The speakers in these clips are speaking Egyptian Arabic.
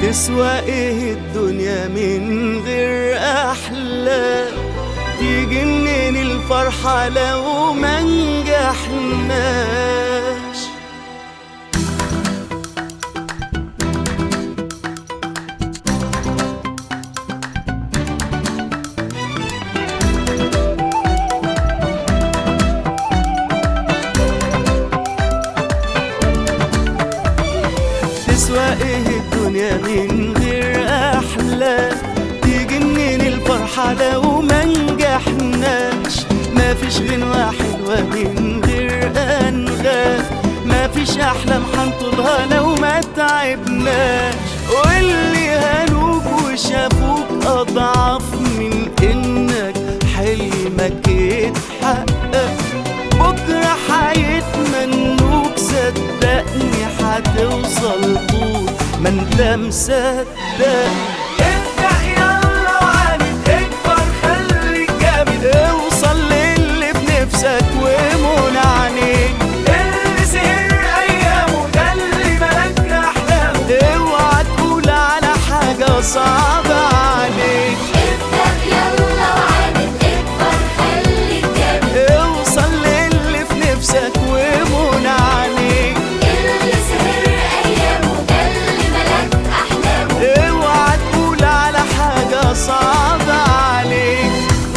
تسوى ايه الدنيا من غير احلام تيجي منين الفرحة لو ما نجحناش تسوى ايه الدنيا من غير احلام تيجي منين الفرحة لو ما نجحناش ما فيش غنوة حلوة من غير انغام ما فيش احلام حنطولها لو ما تعبناش واللي هانوك وشافوك اضعف من انك حلمك يتحقق بكرة حيتمنوك صدقني حتوصل طول ما انت مصدق ابدأ يلا وعاند اكبر خليك جامد اوصل للي بنفسك ومن عليك اللي سهر ايامه ده اللي ملك احلامه اوعى تقول على حاجة صعبة عليك ابدأ يلا وعاند اكبر خليك جامد اوصل للي في نفسك ومن عليك اللي سهر أيامه ده اللي ملك أحلامه اوعى تقول على حاجة صعبة عليك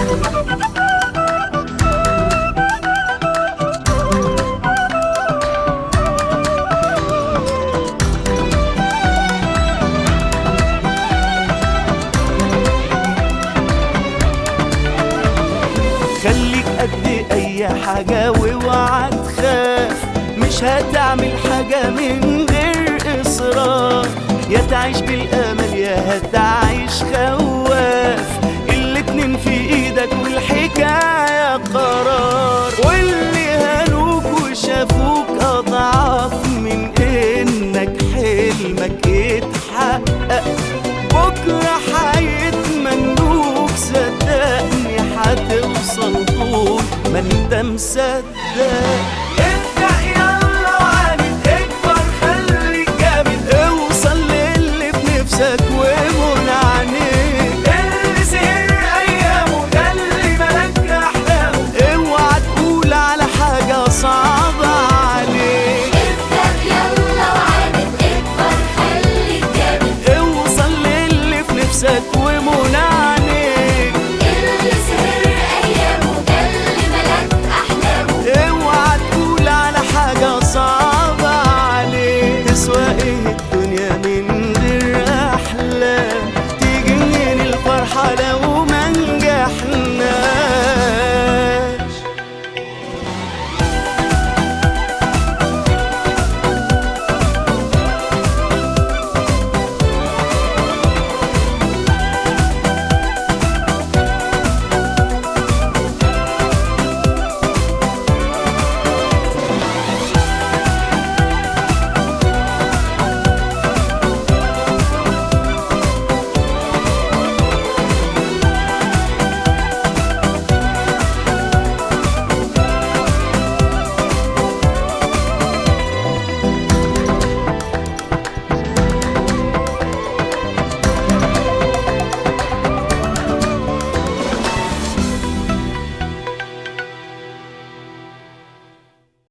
خليك قد اي حاجة واوعى تخاف مش هتعمل حاجة من غير اصرار يا تعيش بالامل يا هتعيش خواف الاتنين في ايدك والحكاية قرار واللي هانوك وشافوك اضعف من انك حلمك يتحقق بكرة حيتمنوك صدقني حتوصل طول ما انت مصدق